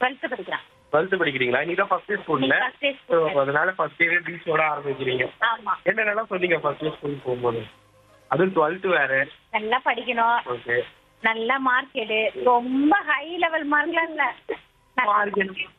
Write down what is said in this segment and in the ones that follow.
Twelfth படிக்கிறான் twelfth படிக்கிறீங்களா நீ தான் ஃபர்ஸ்ட் ஸ்கூல்ல First day ஸோ school. அதனால ஃபர்ஸ்ட் இயரே பீச்சோட ஆரம்பிக்கிறீங்க ஆமா என்னென்னலாம் சொன்னீங்க ஃபர்ஸ்ட் இயர் ஸ்கூல் போகும்போது அதுவும் டுவெல்த் வேற நல்லா படிக்கணும் ஓகே நல்ல மார்க் எடு ரொம்ப ஹை லெவல் மார்க்லாம் இல்ல Mark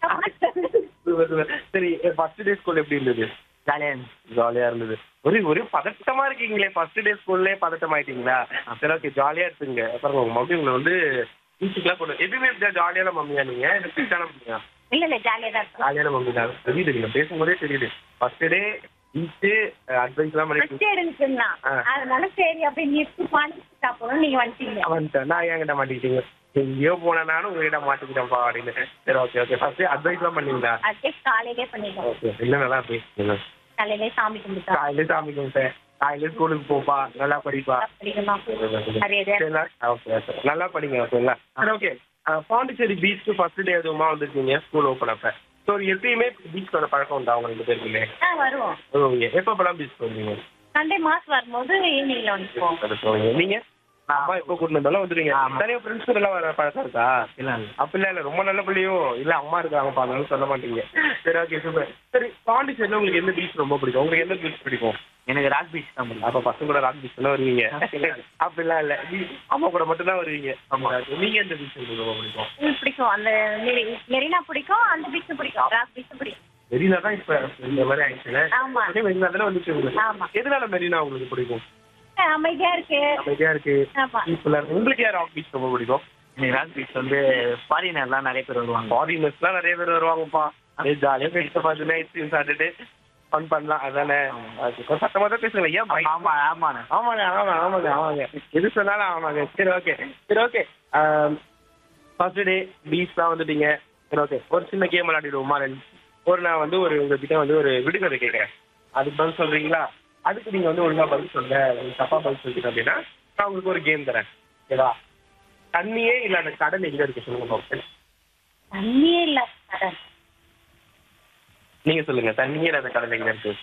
சரி ஃபர்ஸ்ட் டே ஸ்கூல் எப்படி இருந்தது ஜாலியாக இருந்துச்சு ஜாலியா இருந்தது ஒரு ஒரு பதட்டமா இருக்கீங்களே ஃபர்ஸ்ட் டே ஸ்கூல்லே பதட்டம் ஆயிட்டீங்களா சரி ஓகே ஜாலியா இருக்குங்க அப்புறம் உங்க மம்மி உங்களை வந்து பீச்சுக்குலாம் கொண்டு எப்பயுமே இப்படி ஜாலியான மம்மியா நீங்க இந்த பீச்சான மம்மியா இல்ல இல்ல ஜாலியா தான் இருக்கும் ஜாலியான மம்மி தான் தெரியுது நீங்க பேசும்போதே தெரியுது ஃபர்ஸ்ட் டே பீச்சு அட்வைஸ் எல்லாம் ஃபர்ஸ்ட் பண்ணிட்டு எடுச்சுன்னா ஆ. அதனால சரி அப்படி நிறுத்து பாண்டி சாப்பிடணும் நீங்க வந்துட்டீங்க வந்துட்டேன் நான் என்கிட்ட மாட்டிக்கிட்டீங்க எங்கேயோ போனேன் நானும் உங்ககிட்ட மாட்டிக்கிட்டேன்ப்பா அப்படின்னு சரி ஓகே ஓகே ஃபர்ஸ்ட் அட்வைஸ் எல்லாம் பண்ணீங்களா அதே காலையிலே பண்ணிட்டோம் ஓகே இல்லை நல்லா பேசுங்க காலையிலே சாமி கும்பிட்டோம் காலையில சாமி கும்பிட்டேன் காலையில ஸ்கூலுக்கு போப்பா நல்லா படிப்பா படிக்கணும் நிறைய இது சரிங்களா? Okay okay. நல்லா படிங்க ஓகேங்களா சரி ஓகே பாண்டிச்சேரி பீச்சுக்கு ஃபர்ஸ்ட் டே எதுவுமா வந்திருக்கீங்க ஸ்கூல் ஓப்பன் அப்ப ஸோ எப்பயுமே பீச் வர பழக்கம் உண்டா அவங்க ரெண்டு பேருக்குமே ஆ வருவோம் வருவீங்க எப்பப்பெல்லாம் பீச் போவீங்க சண்டே மாஸ் வரும்போது ஈவினிங்ல வந்துப்போம் அது போவீங்க நீங்க அப்பா எப்போ கூட்டு வந்தாலும் வந்துருவீங்க ஆமா. நிறைய ஃப்ரெண்ட்ஸ் எல்லாம் வர பழக்கம் இருக்கா இல்லை இல்லை அப்படிலாம் இல்ல ரொம்ப நல்ல பிள்ளையோ இல்ல அம்மா இருக்காங்க பாருங்க சொல்ல மாட்டீங்க சரி ஓகே சூப்பர் சரி பாண்டிச்சேரியில உங்களுக்கு எந்த பீச் ரொம்ப பிடிக்கும் உங்களுக்கு எந்த பீச் பிடிக்கும் எனக்கு ராக் பீச் தான் பிடிக்கும் அப்ப பசங்க கூட ராக் பீச் தான் வருவீங்க அப்படிலாம் இல்ல நீ- அம்மா கூட மட்டும் தான் வருவீங்க ஆமா. நீங்க எந்த பீச் உங்களுக்கு ரொம்ப பிடிக்கும் எனக்கு பிடிக்கும் அந்த மெரி- மெரினா பிடிக்கும் அந்த பீச் பிடிக்கும் ராக் பீச் பிடிக்கும் மெரினா தான் இப்ப இந்த மாதிரி ஆயிடுச்சுல ஆமா அதே மெரினா தானே வந்துச்சு உங்களுக்கு ஆமா. எதனால மெரினா உங்களுக்கு பிடிக்கும் அமைதியா இருக்கு அமைதியா இருக்கு ஆமா பீஸ்ஃபுல்லா இருக்கு உங்களுக்கு யார் ராக் பீச் ரொம்ப பிடிக்கும் எனக்கு ராக் பீச் வந்து ஃபாரினர்லாம் நிறைய பேர் வருவாங்க ஃபாரினர்ஸ்லாம் நிறைய பேர் வருவாங்கப்பா அப்படியே ஜாலியா பேச பார்த்து ஐஸ்கிரீம் சாப்பிட்டுட்டு ஃபன் பண்ணலாம் அதானே அது கொஞ்சம் சத்தமா தான் பேசுங்க ஏன் பைக் ஆமா ஆமாண்ணே ஆமாங்க ஆமாங்க ஆமாங்க ஆமாங்க எது சொன்னாலும் ஆமாங்க சரி ஓகே சரி ஓகே ஃபர்ஸ்ட் டே பீச் தான் வந்துட்டீங்க சரி ஓகே ஒரு சின்ன கேம் விளையாடிடுவோமா ரெண்டு ஒரு நான் வந்து ஒரு உங்ககிட்ட வந்து ஒரு விடுகதை கேட்குறேன் அதுக்கு பதில் சொல்றீங்களா அதுக்கு நீங்க வந்து ஒழுங்கா பதில் சொல்ல உங்களுக்கு தப்பா பதில் சொல்லிட்டீங்க அப்படின்னா நான் உங்களுக்கு ஒரு கேம் தரேன் ஓகேவா தண்ணியே இல்லாத கடல் எங்க இருக்கு சொல்லுங்க பாப்போம் தண்ணியே இல்ல கடல். நீங்க சொல்லுங்க தண்ணியே இல்லாத கடல் எங்க இருக்கு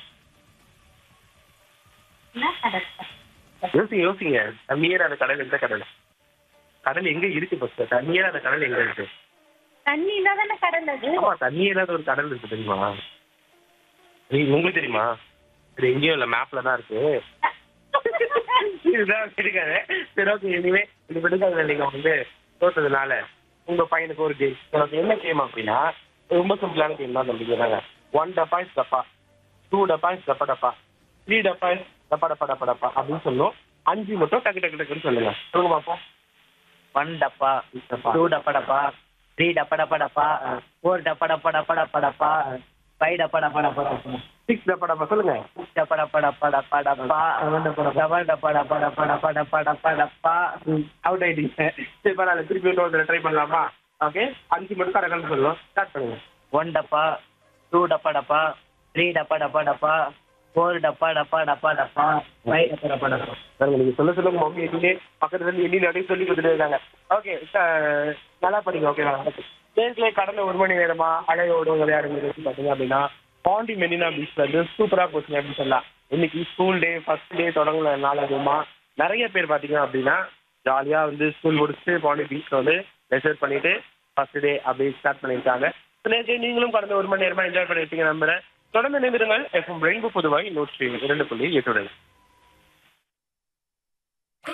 என்ன கடல் யோசிங்க யோசிங்க தண்ணியே இல்லாத கடல் எந்த கடல் கடல் எங்க இருக்கு ஃபர்ஸ்ட் தண்ணியே இல்லாத கடல் எங்க இருக்கு தண்ணி இல்லாதானே கடல் அது ஆமா தண்ணி இல்லாத ஒரு கடல் இருக்கு தெரியுமா நீ உங்களுக்கு தெரியுமா இது எங்கேயும் இல்ல மேப்ல தான் இருக்கு இதுதான் இருக்காது சரி ஓகே இனிமே இந்த விடுதலை நீங்க வந்து தோத்ததுனால உங்க பையனுக்கு ஒரு கேம் எனக்கு என்ன கேம் அப்படின்னா ரொம்ப சிம்பிளான கேம் தான் தம்பிக்கிறாங்க ஒன் டப்பா இஸ் டப்பா டூ டப்பா இஸ் டப்பா டப்பா த்ரீ டப்பா இஸ் டப்பா டப்பா டப்பா டப்பா அப்படின்னு சொல்லணும் அஞ்சு மட்டும் டக்கு டக்கு டக்குன்னு சொல்லுங்க சொல்லுங்க பார்ப்போம் ஒன் டப்பா டப்பா. டூ டப்பா டப்பா த்ரீ டப்பா டப்பா டப்பா ஃபோர் டப்பா டப்பா டப்பா டப்பா டப்பா ஃபைவ் டப்பா டப்பா டப்பா டப்பா சிக்ஸ் டப்பா டப்பா சொல்லுங்க சிக்ஸ் டப்பா டப்பா டப்பா டப்பா டப்பா செவன் டப்பா டப்பா டப்பா டப்பா டப்பா டப்பா டப்பா டப்பா அவுட் ஆயிட்டீங்க சரி பரவாயில்ல திருப்பி இன்னொரு ட்ரை பண்ணலாமா ஓகே அஞ்சு மட்டும் கரெக்டாக சொல்லுவோம் ஸ்டார்ட் பண்ணுங்க ஒன் டப்பா டூ டப்பா டப்பா த்ரீ டப்பா டப்பா டப்பா ஃபோர் டப்பா டப்பா டப்பா டப்பா ஃபைவ் டப்பா டப்பா டப்பா பாருங்க நீங்க சொல்ல சொல்ல உங்க மம்மி எண்ணிலே பக்கத்துல இருந்து எண்ணி நிறைய சொல்லி கொடுத்துட்டு இருக்காங்க ஓகே நல்லா படிங்க ஓகேவா பேங்க்ல கடந்த ஒரு மணி நேரமா அலையோடும் விளையாடுங்க வச்சு பாத்தீங்க அப்படின்னா பாண்டி மெரினா பீச்ல இருந்து சூப்பரா போச்சுங்க அப்படின்னு சொல்லலாம் இன்னைக்கு ஸ்கூல் டே ஃபர்ஸ்ட் டே தொடங்குன நாள் அதுமா நிறைய பேர் பாத்தீங்க அப்படின்னா ஜாலியா வந்து ஸ்கூல் முடிச்சுட்டு பாண்டி பீச்ல வந்து லெசர் பண்ணிட்டு ஃபர்ஸ்ட் டே அப்படியே ஸ்டார்ட் பண்ணியிருக்காங்க நேற்று நீங்களும் கடந்த ஒரு மணி நேரமா என்ஜாய் பண்ணிருப்பீங்க நம்புறேன் தொடர்ந்து நிமிடங்கள் எஃப்எம் ரெயின்போ பொதுவாக நூற்றி இரண்டு புள்ளி எட்டுடன்